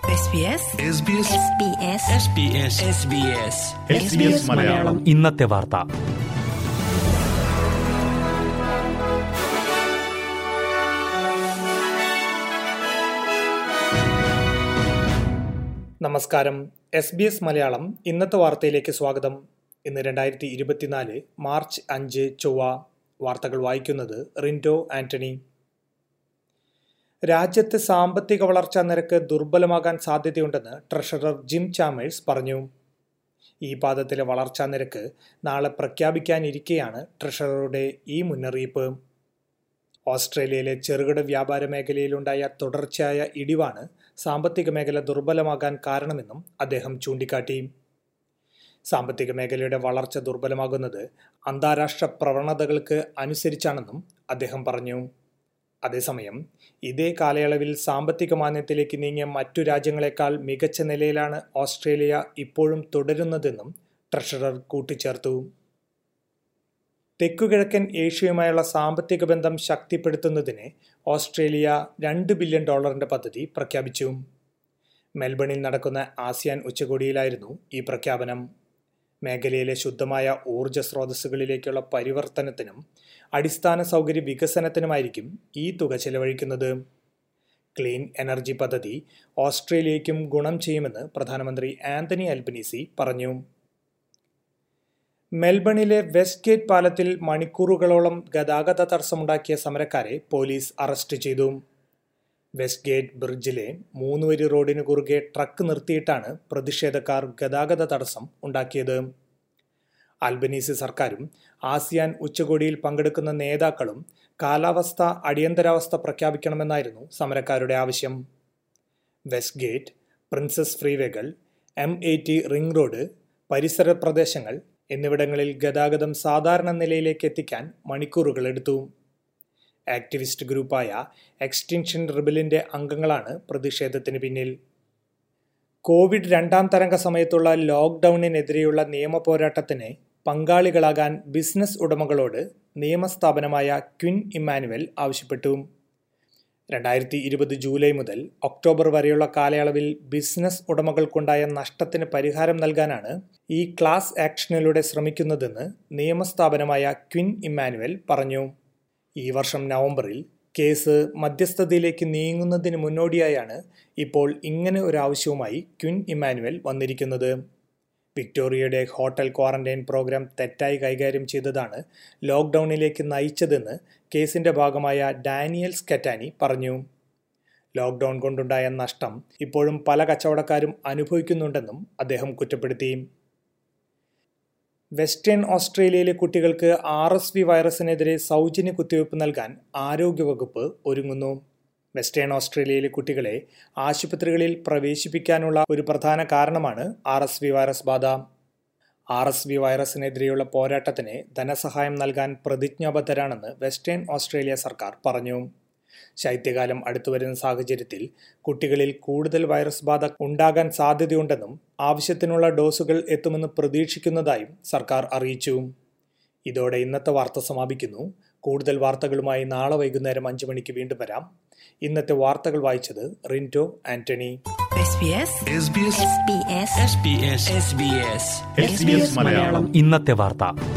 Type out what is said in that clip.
മലയാളം ഇന്നത്തെ വാർത്ത നമസ്കാരം എസ് ബി എസ് മലയാളം ഇന്നത്തെ വാർത്തയിലേക്ക് സ്വാഗതം ഇന്ന് രണ്ടായിരത്തി ഇരുപത്തിനാല് മാർച്ച് അഞ്ച് ചൊവ്വ വാർത്തകൾ വായിക്കുന്നത് റിൻഡോ ആന്റണി രാജ്യത്ത് സാമ്പത്തിക വളർച്ചാ നിരക്ക് ദുർബലമാകാൻ സാധ്യതയുണ്ടെന്ന് ട്രഷറർ ജിം ചാമേഴ്സ് പറഞ്ഞു ഈ പാദത്തിലെ വളർച്ചാ നിരക്ക് നാളെ പ്രഖ്യാപിക്കാനിരിക്കെയാണ് ട്രഷററുടെ ഈ മുന്നറിയിപ്പ് ഓസ്ട്രേലിയയിലെ ചെറുകിട വ്യാപാര മേഖലയിലുണ്ടായ തുടർച്ചയായ ഇടിവാണ് സാമ്പത്തിക മേഖല ദുർബലമാകാൻ കാരണമെന്നും അദ്ദേഹം ചൂണ്ടിക്കാട്ടി സാമ്പത്തിക മേഖലയുടെ വളർച്ച ദുർബലമാകുന്നത് അന്താരാഷ്ട്ര പ്രവണതകൾക്ക് അനുസരിച്ചാണെന്നും അദ്ദേഹം പറഞ്ഞു അതേസമയം ഇതേ കാലയളവിൽ സാമ്പത്തിക മാന്യത്തിലേക്ക് നീങ്ങിയ മറ്റു രാജ്യങ്ങളെക്കാൾ മികച്ച നിലയിലാണ് ഓസ്ട്രേലിയ ഇപ്പോഴും തുടരുന്നതെന്നും ട്രഷറർ കൂട്ടിച്ചേർത്തു തെക്കുകിഴക്കൻ ഏഷ്യയുമായുള്ള സാമ്പത്തിക ബന്ധം ശക്തിപ്പെടുത്തുന്നതിന് ഓസ്ട്രേലിയ രണ്ട് ബില്യൺ ഡോളറിന്റെ പദ്ധതി പ്രഖ്യാപിച്ചു മെൽബണിൽ നടക്കുന്ന ആസിയാൻ ഉച്ചകോടിയിലായിരുന്നു ഈ പ്രഖ്യാപനം മേഖലയിലെ ശുദ്ധമായ ഊർജ സ്രോതസ്സുകളിലേക്കുള്ള പരിവർത്തനത്തിനും അടിസ്ഥാന സൗകര്യ വികസനത്തിനുമായിരിക്കും ഈ തുക ചെലവഴിക്കുന്നത് ക്ലീൻ എനർജി പദ്ധതി ഓസ്ട്രേലിയയ്ക്കും ഗുണം ചെയ്യുമെന്ന് പ്രധാനമന്ത്രി ആന്റണി അൽബനീസി പറഞ്ഞു മെൽബണിലെ വെസ്റ്റ് ഗേറ്റ് പാലത്തിൽ മണിക്കൂറുകളോളം ഗതാഗത തടസ്സമുണ്ടാക്കിയ സമരക്കാരെ പോലീസ് അറസ്റ്റ് ചെയ്തു വെസ്റ്റ് ഗേറ്റ് ബ്രിഡ്ജിലെ മൂന്നുവരി റോഡിന് കുറുകെ ട്രക്ക് നിർത്തിയിട്ടാണ് പ്രതിഷേധക്കാർ ഗതാഗത തടസ്സം ഉണ്ടാക്കിയത് അൽബനീസി സർക്കാരും ആസിയാൻ ഉച്ചകോടിയിൽ പങ്കെടുക്കുന്ന നേതാക്കളും കാലാവസ്ഥ അടിയന്തരാവസ്ഥ പ്രഖ്യാപിക്കണമെന്നായിരുന്നു സമരക്കാരുടെ ആവശ്യം വെസ്റ്റ് ഗേറ്റ് പ്രിൻസസ് ഫ്രീവേകൾ M A T ring road പരിസര പ്രദേശങ്ങൾ എന്നിവിടങ്ങളിൽ ഗതാഗതം സാധാരണ നിലയിലേക്ക് എത്തിക്കാൻ മണിക്കൂറുകൾ എടുത്തു ആക്ടിവിസ്റ്റ് ഗ്രൂപ്പായ എക്സ്റ്റൻഷൻ റിബലിന്റെ അംഗങ്ങളാണ് പ്രതിഷേധത്തിന് പിന്നിൽ കോവിഡ് രണ്ടാം തരംഗ സമയത്തുള്ള ലോക്ക്ഡൌണിനെതിരെയുള്ള നിയമ പോരാട്ടത്തിന് പങ്കാളികളാകാൻ ബിസിനസ് ഉടമകളോട് നിയമസ്ഥാപനമായ ക്വിൻ ഇമ്മാനുവൽ ആവശ്യപ്പെട്ടു രണ്ടായിരത്തി ഇരുപത് ജൂലൈ മുതൽ ഒക്ടോബർ വരെയുള്ള കാലയളവിൽ ബിസിനസ് ഉടമകൾക്കുണ്ടായ നഷ്ടത്തിന് പരിഹാരം നൽകാനാണ് ഈ ക്ലാസ് ആക്ഷനിലൂടെ ശ്രമിക്കുന്നതെന്ന് നിയമസ്ഥാപനമായ ക്വിൻ ഇമ്മാനുവൽ പറഞ്ഞു ഈ വർഷം നവംബറിൽ കേസ് മധ്യസ്ഥതയിലേക്ക് നീങ്ങുന്നതിന് മുന്നോടിയായാണ് ഇപ്പോൾ ഇങ്ങനെ ഒരു ആവശ്യവുമായി ക്വിൻ ഇമ്മാനുവൽ വന്നിരിക്കുന്നത് വിക്ടോറിയയുടെ ഹോട്ടൽ ക്വാറന്റൈൻ പ്രോഗ്രാം തെറ്റായി കൈകാര്യം ചെയ്തതാണ് ലോക്ക്ഡൌണിലേക്ക് നയിച്ചതെന്ന് കേസിന്റെ ഭാഗമായ ഡാനിയൽ സ്കറ്റാനി പറഞ്ഞു ലോക്ക്ഡൌൺ കൊണ്ടുണ്ടായ നഷ്ടം ഇപ്പോഴും പല കച്ചവടക്കാരും അനുഭവിക്കുന്നുണ്ടെന്നും അദ്ദേഹം കുറ്റപ്പെടുത്തി വെസ്റ്റേൺ ഓസ്ട്രേലിയയിലെ കുട്ടികൾക്ക് ആർ എസ് വി വൈറസിനെതിരെ സൗജന്യ കുത്തിവയ്പ് നൽകാൻ ആരോഗ്യവകുപ്പ് ഒരുങ്ങുന്നു വെസ്റ്റേൺ ഓസ്ട്രേലിയയിലെ കുട്ടികളെ ആശുപത്രികളിൽ പ്രവേശിപ്പിക്കാനുള്ള ഒരു പ്രധാന കാരണമാണ് ആർ എസ് വി വൈറസ് ബാധ ആർ എസ് വി വൈറസിനെതിരെയുള്ള പോരാട്ടത്തിന് ധനസഹായം നൽകാൻ പ്രതിജ്ഞാബദ്ധരാണെന്ന് വെസ്റ്റേൺ ഓസ്ട്രേലിയ സർക്കാർ പറഞ്ഞു ശൈത്യകാലം അടുത്തുവരുന്ന സാഹചര്യത്തിൽ കുട്ടികളിൽ കൂടുതൽ വൈറസ് ബാധ ഉണ്ടാകാൻ സാധ്യതയുണ്ടെന്നും ആവശ്യത്തിനുള്ള ഡോസുകൾ എത്തുമെന്ന് പ്രതീക്ഷിക്കുന്നതായും സർക്കാർ അറിയിച്ചു ഇതോടെ ഇന്നത്തെ വാർത്ത സമാപിക്കുന്നു കൂടുതൽ വാർത്തകളുമായി നാളെ വൈകുന്നേരം അഞ്ചു മണിക്ക് വീണ്ടും വരാം ഇന്നത്തെ വാർത്തകൾ വായിച്ചത് റിൻറ്റോ ആന്റണി മലയാളം ഇന്നത്തെ വാർത്ത